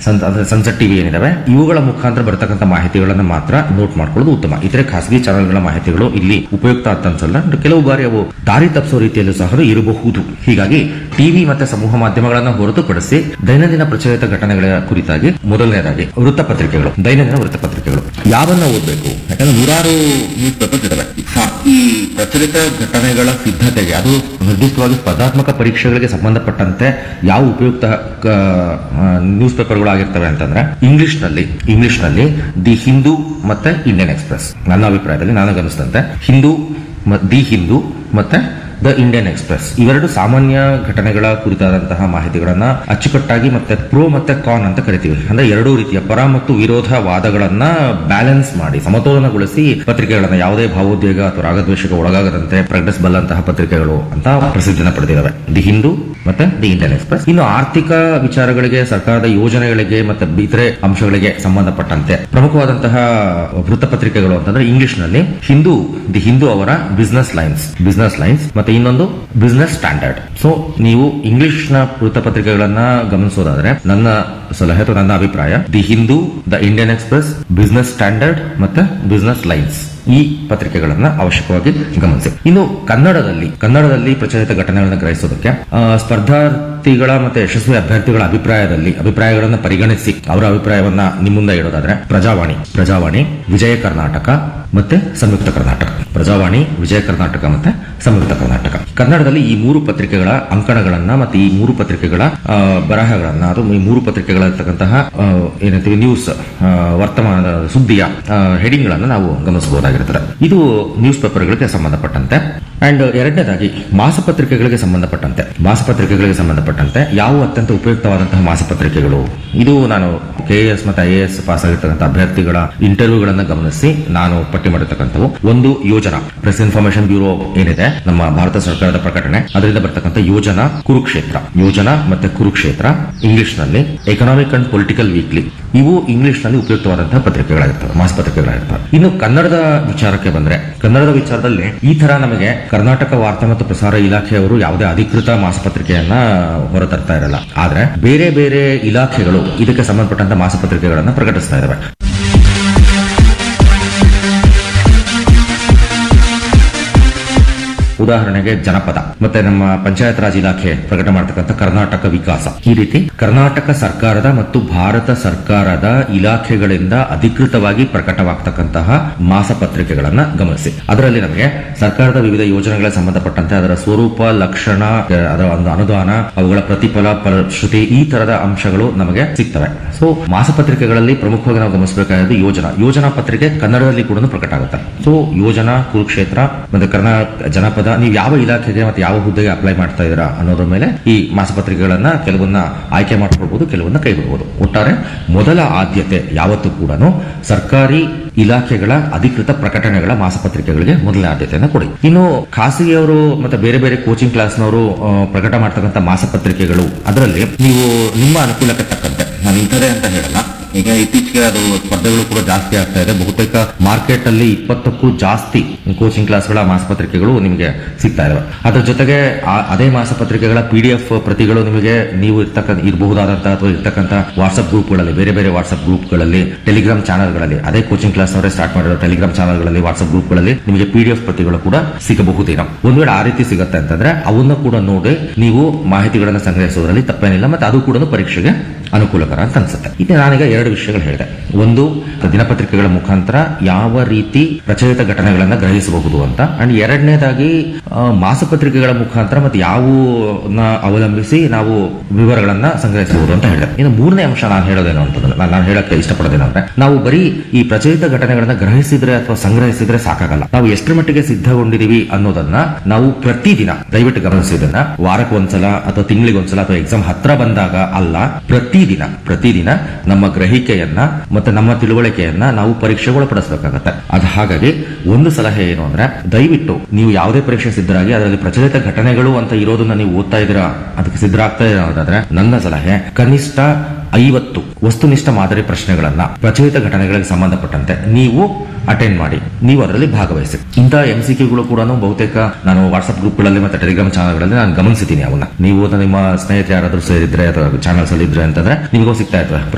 ಸನ್ ಅಂದ್ರೆ sunset TV ಏನಿದಾವೆ ಇವುಗಳ ಮುಖಾಂತರ ಬರ್ತಕ್ಕಂಥ ಮಾಹಿತಿಗಳನ್ನ ಮಾತ್ರ ನೋಟ್ ಮಾಡ್ಕೊಳ್ಳೋದು ಉತ್ತಮ ಇತರೆ ಖಾಸಗಿ ಚಾನೆಲ್ಗಳ ಮಾಹಿತಿಗಳು ಇಲ್ಲಿ ಉಪಯುಕ್ತ ಅಂತ ಅನ್ಸಲ್ಲ ಅಂದ್ರೆ ಕೆಲವು ಬಾರಿ ಅವು ದಾರಿ ತಪ್ಪಿಸೋ ರೀತಿಯಲ್ಲೂ ಸಹ ಇರಬಹುದು ಹೀಗಾಗಿ ಟಿವಿ ಮತ್ತೆ ಸಮೂಹ ಮಾಧ್ಯಮಗಳನ್ನ ಹೊರತುಪಡಿಸಿ ದೈನಂದಿನ ಪ್ರಚಲಿತ ಘಟನೆಗಳ ಕುರಿತಾಗಿ ಮೊದಲನೇದಾಗಿ ವೃತ್ತಪತ್ರಿಕೆಗಳು ದೈನಂದಿನ ವೃತ್ತಪತ್ರಿಕೆಗಳು ಯಾವನ್ನ ಓದಬೇಕು ಯಾಕಂದ್ರೆ ನೂರಾರು ನ್ಯೂಸ್ ಪೇಪರ್ಸ್ ಇದಾವೆ ಸ- ಈ ಪ್ರಚಲಿತ ಘಟನೆಗಳ ಸಿದ್ಧತೆಗೆ ಅದು ನಿರ್ದಿಷ್ಟವಾಗಿ ಸ್ಪರ್ಧಾತ್ಮಕ ಪರೀಕ್ಷೆಗಳಿಗೆ ಸಂಬಂಧಪಟ್ಟಂತೆ ಯಾವ ಉಪಯುಕ್ತ ನ್ಯೂಸ್ ಪೇಪರ್ಗಳು ಆಗಿರ್ತವೆ ಅಂತಂದ್ರೆ ಇಂಗ್ಲಿಷ್ ನಲ್ಲಿ ಇಂಗ್ಲಿಷ್ ನಲ್ಲಿ ದಿ ಹಿಂದೂ ಮತ್ತೆ ಇಂಡಿಯನ್ ಎಕ್ಸ್ಪ್ರೆಸ್ ನನ್ನ ಅಭಿಪ್ರಾಯದಲ್ಲಿ ನನಗನ್ನಿಸಿದಂತೆ ಹಿಂದೂ ಮ- ದಿ ಹಿಂದೂ ಮತ್ತೆ ದ ಇಂಡಿಯನ್ ಎಕ್ಸ್ಪ್ರೆಸ್ ಇವೆರಡು ಸಾಮಾನ್ಯ ಘಟನೆಗಳ ಕುರಿತಾದಂತಹ ಮಾಹಿತಿಗಳನ್ನ ಅಚ್ಚುಕಟ್ಟಾಗಿ ಮತ್ತೆ ಪ್ರೋ ಮತ್ತೆ ಕಾನ್ ಅಂತ ಕರಿತೀವಿ ಅಂದ್ರೆ ಎರಡೂ ರೀತಿಯ ಪರ ಮತ್ತು ವಿರೋಧ ವಾದಗಳನ್ನ ಬ್ಯಾಲೆನ್ಸ್ ಮಾಡಿ ಸಮತೋಲನಗೊಳಿಸಿ ಪತ್ರಿಕೆಗಳನ್ನ ಯಾವುದೇ ಭಾವೋದ್ವೇಗ ಅಥವಾ ರಾಗದ್ವೇಷಕ್ಕೆ ಒಳಗಾಗದಂತೆ ಪ್ರಕಟಿಸಬಲ್ಲಂತಹ ಪತ್ರಿಕೆಗಳು ಅಂತ ಪ್ರಸಿದ್ಧಿನ ಪಡೆದಿದ್ದಾವೆ ದಿ ಹಿಂದೂ ಮತ್ತೆ ದಿ ಇಂಡಿಯನ್ ಎಕ್ಸ್ಪ್ರೆಸ್ ಇನ್ನು ಆರ್ಥಿಕ ವಿಚಾರಗಳಿಗೆ ಸರ್ಕಾರದ ಯೋಜನೆಗಳಿಗೆ ಮತ್ತೆ ಇತರೆ ಅಂಶಗಳಿಗೆ ಸಂಬಂಧಪಟ್ಟಂತೆ ಪ್ರಮುಖವಾದಂತಹ ವೃತ್ತಪತ್ರಿಕೆಗಳು ಅಂತಂದ್ರೆ ಇಂಗ್ಲಿಷ್ ನಲ್ಲಿ ಹಿಂದೂ ದಿ ಹಿಂದೂ ಅವರ ಬಿಸ್ನೆಸ್ ಲೈನ್ಸ್ ಬಿಸ್ನೆಸ್ ಲೈನ್ಸ್ ಮತ್ತೆ ಇನ್ನೊಂದು ಬಿಸ್ನೆಸ್ ಸ್ಟ್ಯಾಂಡರ್ಡ್ ಸೊ ನೀವು ಇಂಗ್ಲಿಷ್ ನ ವೃತ್ತಪತ್ರಿಕೆಗಳನ್ನ ಗಮನಿಸೋದಾದ್ರೆ ನನ್ನ ಸಲಹೆ ಅಥವಾ ನನ್ನ ಅಭಿಪ್ರಾಯ the Hindu the Indian Express Business Standard ಮತ್ತೆ ಬಿಸ್ನೆಸ್ ಲೈನ್ಸ್ ಈ ಪತ್ರಿಕೆಗಳನ್ನ ಅವಶ್ಯಕವಾಗಿ ಗಮನಿಸಿ ಇನ್ನು ಕನ್ನಡದಲ್ಲಿ ಕನ್ನಡದಲ್ಲಿ ಪ್ರಚಲಿತ ಘಟನೆಗಳನ್ನು ಗ್ರಹಿಸೋದಕ್ಕೆ ಆ, ಸ್ಪರ್ಧಾರ್ಥಿಗಳ ಮತ್ತೆ ಯಶಸ್ವಿ ಅಭ್ಯರ್ಥಿಗಳ ಅಭಿಪ್ರಾಯದಲ್ಲಿ ಅಭಿಪ್ರಾಯಗಳನ್ನು ಪರಿಗಣಿಸಿ ಅವರ ಅಭಿಪ್ರಾಯವನ್ನ ನಿಮ್ಮ ಮುಂದೆ ಇಡೋದಾದ್ರೆ ಪ್ರಜಾವಾಣಿ ಪ್ರಜಾವಾಣಿ ವಿಜಯ ಕರ್ನಾಟಕ ಮತ್ತೆ ಸಂಯುಕ್ತ ಕರ್ನಾಟಕ ಪ್ರಜಾವಾಣಿ ವಿಜಯ ಕರ್ನಾಟಕ ಮತ್ತೆ ಸಂಯುಕ್ತ ಕರ್ನಾಟಕ ಕನ್ನಡದಲ್ಲಿ ಈ ಮೂರು ಪತ್ರಿಕೆಗಳ ಅಂಕಣಗಳನ್ನ ಮತ್ತೆ ಈ ಮೂರು ಪತ್ರಿಕೆಗಳ ಆ, ಬರಹಗಳನ್ನ ಅದು ಈ ಮೂರು ಪತ್ರಿಕೆಗಳಿರ್ತಕ್ಕಂತಹ ಆ, ಏನಂತೀವಿ ನ್ಯೂಸ್ ಆ, ವರ್ತಮಾನದ ಸುದ್ದಿಯ ಹೆಡಿಂಗ್ ಗಳನ್ನ ನಾವು ಗಮನಿಸಬಹುದಾಗಿರುತ್ತದೆ ಇದು ನ್ಯೂಸ್ ಪೇಪರ್ಗಳಿಗೆ ಸಂಬಂಧಪಟ್ಟಂತೆ ಅಂಡ್ ಎರಡನೇದಾಗಿ ಮಾಸಪತ್ರಿಕೆಗಳಿಗೆ ಸಂಬಂಧಪಟ್ಟಂತೆ ಮಾಸಪತ್ರಿಕೆಗಳಿಗೆ ಸಂಬಂಧಪಟ್ಟಂತೆ ಯಾವ ಅತ್ಯಂತ ಉಪಯುಕ್ತವಾದಂತಹ ಮಾಸಪತ್ರಿಕೆಗಳು ಇದು ನಾನು ಕೆ ಎಸ್ ಮತ್ತು ಐ ಎಸ್ ಪಾಸ್ ಆಗಿರ್ತಕ್ಕಂಥ ಅಭ್ಯರ್ಥಿಗಳ ಇಂಟರ್ವ್ಯೂಗಳನ್ನ ಗಮನಿಸಿ ನಾನು ಪಟ್ಟಿ ಮಾಡಿರ್ತಕ್ಕಂಥವು ಒಂದು ಯೋಜನಾ ಪ್ರೆಸ್ ಇನ್ಫಾರ್ಮೇಶನ್ ಬ್ಯೂರೋ ಏನಿದೆ ನಮ್ಮ ಭಾರತ ಸರ್ಕಾರದ ಪ್ರಕಟಣೆ ಅದರಿಂದ ಬರ್ತಕ್ಕಂಥ ಯೋಜನಾ ಕುರುಕ್ಷೇತ್ರ ಯೋಜನಾ ಮತ್ತೆ ಕುರುಕ್ಷೇತ್ರ ಇಂಗ್ಲಿಷ್ ನಲ್ಲಿ ಎಕನಾಮಿಕ್ ಅಂಡ್ ಪೊಲಿಟಿಕಲ್ ವೀಕ್ಲಿ ಇವು ಇಂಗ್ಲಿಷ್ ನಲ್ಲಿ ಉಪಯುಕ್ತವಾದಂತಹ ಪತ್ರಿಕೆಗಳಾಗಿರ್ತವೆ ಮಾಸಪತ್ರಿಕೆಗಳಾಗಿರ್ತವೆ ಇನ್ನು ಕನ್ನಡದ ವಿಚಾರಕ್ಕೆ ಬಂದ್ರೆ ಕನ್ನಡದ ವಿಚಾರದಲ್ಲಿ ಈ ತರ ನಮಗೆ ಕರ್ನಾಟಕ ವಾರ್ತಾ ಮತ್ತು ಪ್ರಸಾರ ಇಲಾಖೆಯವರು ಯಾವುದೇ ಅಧಿಕೃತ ಮಾಸಪತ್ರಿಕೆಯನ್ನ ಹೊರತರ್ತಾ ಇರಲ್ಲ ಆದ್ರೆ ಬೇರೆ ಬೇರೆ ಇಲಾಖೆಗಳು ಇದಕ್ಕೆ ಸಂಬಂಧಪಟ್ಟಂತ ಮಾಸಪತ್ರಿಕೆಗಳನ್ನ ಪ್ರಕಟಿಸ್ತಾ ಇದಾವೆ ಉದಾಹರಣೆಗೆ ಜನಪದ ಮತ್ತೆ ನಮ್ಮ ಪಂಚಾಯತ್ ರಾಜ್ ಇಲಾಖೆ ಪ್ರಕಟ ಮಾಡತಕ್ಕಂಥ ಕರ್ನಾಟಕ ವಿಕಾಸ ಈ ರೀತಿ ಕರ್ನಾಟಕ ಸರ್ಕಾರದ ಮತ್ತು ಭಾರತ ಸರ್ಕಾರದ ಇಲಾಖೆಗಳಿಂದ ಅಧಿಕೃತವಾಗಿ ಪ್ರಕಟವಾಗ್ತಕ್ಕಂತಹ ಮಾಸಪತ್ರಿಕೆಗಳನ್ನ ಗಮನಿಸಿ ಅದರಲ್ಲಿ ನಮಗೆ ಸರ್ಕಾರದ ವಿವಿಧ ಯೋಜನೆಗಳಿಗೆ ಸಂಬಂಧಪಟ್ಟಂತೆ ಅದರ ಸ್ವರೂಪ ಲಕ್ಷಣ ಅಹ್, ಅದರ ಒಂದು ಅನುದಾನ ಅವುಗಳ ಪ್ರತಿಫಲ ಫಲಶ್ರುತಿ ಈ ತರದ ಅಂಶಗಳು ನಮಗೆ ಸಿಗ್ತವೆ ಸೊ ಮಾಸಪತ್ರಿಕೆಗಳಲ್ಲಿ ಪ್ರಮುಖವಾಗಿ ನಾವು ಗಮನಿಸಬೇಕಾದ ಯೋಜನಾ ಯೋಜನಾ ಪತ್ರಿಕೆ ಕನ್ನಡದಲ್ಲಿ ಕೂಡ ಪ್ರಕಟ ಆಗುತ್ತೆ ಸೊ ಯೋಜನಾ ಕುರುಕ್ಷೇತ್ರ ಮತ್ತೆ ಕರ್ನಾಟಕ ಜನಪದ ನೀವು ಯಾವ ಇಲಾಖೆಗೆ ಮತ್ತೆ ಯಾವ ಹುದ್ದೆಗೆ ಅಪ್ಲೈ ಮಾಡ್ತಾ ಇದ್ದೀರಾ ಅನ್ನೋದ್ರ ಮೇಲೆ ಈ ಮಾಸಪತ್ರಿಕೆಗಳನ್ನ ಕೆಲವನ್ನ ಆಯ್ಕೆ ಮಾಡ್ಕೊಳ್ಬಹುದು ಕೆಲವನ್ನ ಕೈಬಿಡಬಹುದು ಒಟ್ಟಾರೆ ಮೊದಲ ಆದ್ಯತೆ ಯಾವತ್ತೂ ಕೂಡ ಸರ್ಕಾರಿ ಇಲಾಖೆಗಳ ಅಧಿಕೃತ ಪ್ರಕಟಣೆಗಳ ಮಾಸಪತ್ರಿಕೆಗಳಿಗೆ ಮೊದಲ ಆದ್ಯತೆಯನ್ನು ಕೊಡಿ ಇನ್ನು ಖಾಸಗಿಯವರು ಮತ್ತೆ ಬೇರೆ ಬೇರೆ ಕೋಚಿಂಗ್ ಕ್ಲಾಸ್ನವರು ಆ, ಪ್ರಕಟ ಮಾಡ್ತಕ್ಕಂಥ ಮಾಸಪತ್ರಿಕೆಗಳು ಅದರಲ್ಲಿ ನೀವು ನಿಮ್ಮ ಅನುಕೂಲಕ್ಕೆ ತಕ್ಕಂತೆ ನಾನು ಇಂಥದೇ ಅಂತ ಹೇಳಲ್ಲ ಈಗ ಇತ್ತೀಚೆಗೆ ಅದು ಸ್ಪರ್ಧೆಗಳು ಕೂಡ ಜಾಸ್ತಿ ಆಗ್ತಾ ಇದೆ ಬಹುತೇಕ ಮಾರ್ಕೆಟ್ ಅಲ್ಲಿ ಇಪ್ಪತ್ತಕ್ಕೂ ಜಾಸ್ತಿ ಕೋಚಿಂಗ್ ಕ್ಲಾಸ್ಗಳ ಮಾಸಪತ್ರಿಕೆಗಳು ನಿಮಗೆ ಸಿಗ್ತಾ ಇದಾವೆ ಅದ್ರ ಜೊತೆಗೆ ಆ- ಅದೇ ಮಾಸಪತ್ರಿಕೆಗಳ ಪಿ ಡಿ ಎಫ್ ಪ್ರತಿಗಳು ನಿಮಗೆ ನೀವು ಇರ್ತಕ್ಕಂಥ ಇರಬಹುದಾದಂತಹ ಅಥವಾ ಇರ್ತಕ್ಕಂಥ ವಾಟ್ಸ್ಆಪ್ ಗ್ರೂಪ್ಗಳಲ್ಲಿ ಬೇರೆ ಬೇರೆ ವಾಟ್ಸ್ಆಪ್ ಗ್ರೂಪ್ಗಳಲ್ಲಿ ಟೆಲಿಗ್ರಾಮ್ ಚಾನಲ್ಗಳಲ್ಲಿ ಅದೇ ಕೋಚಿಂಗ್ ಕ್ಲಾಸ್ನವರೇ ಸ್ಟಾರ್ಟ್ ಮಾಡಿರೋ ಟೆಲಿಗ್ರಾಮ್ ಚಾನಲ್ಗಳಲ್ಲಿ ವಾಟ್ಸ್ಆಪ್ ಗ್ರೂಪ್ಗಳಲ್ಲಿ ನಿಮಗೆ ಪಿ ಡಿ ಎಫ್ ಪ್ರತಿಗಳು ಕೂಡ ಸಿಗಬಹುದೇನೋ ಒಂದ್ ವೇಳೆ ಆ ರೀತಿ ಸಿಗುತ್ತೆ ಅಂತಂದ್ರೆ ಅವನ್ನ ಕೂಡ ನೋಡಿ ನೀವು ಮಾಹಿತಿಗಳನ್ನು ಸಂಗ್ರಹಿಸೋದ್ರಲ್ಲಿ ತಪ್ಪೇನಿಲ್ಲ ಮತ್ತೆ ಅದು ಕೂಡ ಪರೀಕ್ಷೆಗೆ ಅನುಕೂಲಕರ ಅಂತ ಅನ್ಸುತ್ತೆ ಈಗ ನಾನೀಗ ಎರಡು ವಿಷಯಗಳು ಹೇಳಿದೆ ಒಂದು ದಿನಪತ್ರಿಕೆಗಳ ಮುಖಾಂತರ ಯಾವ ರೀತಿ ಪ್ರಚಲಿತ ಘಟನೆಗಳನ್ನ ಗ್ರಹಿಸಬಹುದು ಅಂತ ಅಂಡ್ ಎರಡನೇದಾಗಿ ಆ, ಮಾಸಪತ್ರಿಕೆಗಳ ಮುಖಾಂತರ ಮತ್ತೆ ಯಾವುವನ್ನ ಅವಲಂಬಿಸಿ ನಾವು ವಿವರಗಳನ್ನ ಸಂಗ್ರಹಿಸಬಹುದು ಅಂತ ಹೇಳಿದೆ ಇನ್ನು ಮೂರನೇ ಅಂಶ ನಾನು ಹೇಳೋದೇನು ಅಂತಂದ್ರೆ ನಾನು ನಾನು ಹೇಳಕ್ಕೆ ಇಷ್ಟಪಡೋದೇನಂದ್ರೆ ನಾವು ಬರೀ ಈ ಪ್ರಚಲಿತ ಘಟನೆಗಳನ್ನ ಗ್ರಹಿಸಿದ್ರೆ ಅಥವಾ ಸಂಗ್ರಹಿಸಿದ್ರೆ ಸಾಕಾಗಲ್ಲ ನಾವು ಎಷ್ಟರ ಮಟ್ಟಿಗೆ ಸಿದ್ಧಗೊಂಡಿದೀವಿ ಅನ್ನೋದನ್ನ ನಾವು ಪ್ರತಿದಿನ ದಯವಿಟ್ಟು ಗಮನಿಸಿದನ್ನ ವಾರಕ್ಕೆ ಒಂದ್ಸಲ ಅಥವಾ ತಿಂಗಳಿಗೆ ಒಂದ್ಸಲ ಅಥವಾ ಎಕ್ಸಾಮ್ ಹತ್ರ ಬಂದಾಗ ಅಲ್ಲ ಪ್ರತಿದಿನ ಪ್ರತಿದಿನ ನಮ್ಮ ಗ್ರಹಿಕೆಯನ್ನ ಮತ್ತೆ ನಮ್ಮ ತಿಳುವಳಿಕೆಯನ್ನ ನಾವು ಪರೀಕ್ಷೆಗೆ ಒಳಪಡಿಸಬೇಕಾಗತ್ತೆ ಅದು ಹಾಗಾಗಿ ಒಂದು ಸಲಹೆ ಏನು ಅಂದ್ರೆ ದಯವಿಟ್ಟು ನೀವು ಯಾವುದೇ ಪರೀಕ್ಷೆ ಸಿದ್ಧರಾಗಿ ಅದರಲ್ಲಿ ಪ್ರಚಲಿತ ಘಟನೆಗಳು ಅಂತ ಇರೋದನ್ನ ನೀವು ಓದ್ತಾ ಇದ್ದೀರಾ ಅದಕ್ಕೆ ಸಿದ್ಧರಾಗ್ತಾ ಇರೋದಾದ್ರೆ ನನ್ನ ಸಲಹೆ ಕನಿಷ್ಠ ಐವತ್ತು ವಸ್ತುನಿಷ್ಠ ಮಾದರಿ ಪ್ರಶ್ನೆಗಳನ್ನ ಪ್ರಚಲಿತ ಘಟನೆಗಳಿಗೆ ಸಂಬಂಧಪಟ್ಟಂತೆ ನೀವು ಅಟೆಂಡ್ ಮಾಡಿ ನೀವು ಅದರಲ್ಲಿ ಭಾಗವಹಿಸಿ ಇಂಥ ಎಂ ಸಿ ಕ್ಯೂಗಳು ಕೂಡ ಬಹುತೇಕ ನಾನು ವಾಟ್ಸ್ಆಪ್ ಗ್ರೂಪ್ಗಳಲ್ಲಿ ಮತ್ತೆ ಟೆಲಿಗ್ರಾಮ್ ಚಾನಲ್ಗಳಲ್ಲಿ ನಾನು ಗಮನಿಸಿದ್ದೀನಿ ಅವನ್ನ ನೀವು ನಿಮ್ಮ ಸ್ನೇಹಿತರು ಯಾರಾದ್ರೂ ಸೇರಿದ್ರೆ ಅಥವಾ ಚಾನಲ್ಸ್ ಅಲ್ಲಿ ಇದ್ರೆ ಅಂತಂದ್ರೆ ನಿಮಗೂ ಸಿಗ್ತಾ ಇರ್ತವೆ